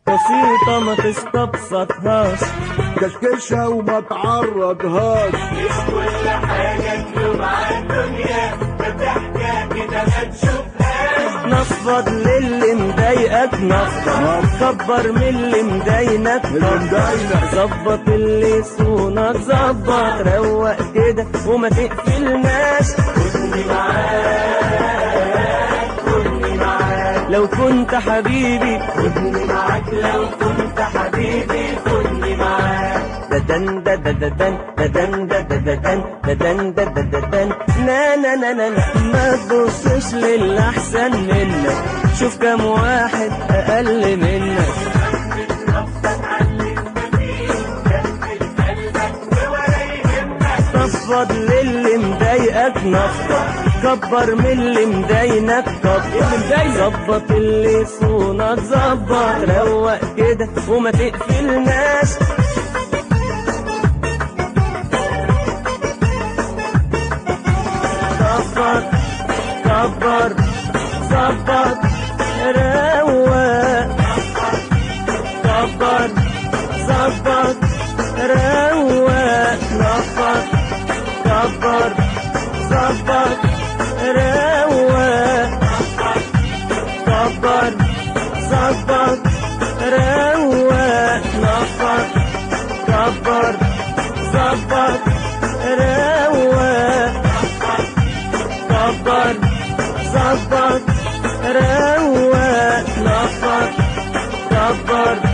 بسيطة ما تستبسطهاش كشكشها وما تعرضهاش مش كل حاجة تلوم على الدنيا بضحكة كده ما تشوفهاش نفض للي مضايقك نفض كبر من اللي مضايقك اللي مضايقك. ظبط اللي يصونك ظبط روق كده وما تقفلناش خدني معاك خدني معاك لو كنت حبيبي خدني معاك لو كنت حبيبي خدني معاك ددن ددن ددن ددن ددن ددن ددن ددن نا نا نا نا نا. ما تبصش للي احسن منك شوف كم واحد اقل منك تفض للي مضايقك نفض كبر من اللي مضايقك كبر ظبط اللي يصونك ظبط روق كده وما تقفلناش كبر كبر ظبط روق كبر ظبط روق نفض كبر ظبط روق كبر ظبط روق نفض كبر ظبط روق كبر ظبط روق نفض كبر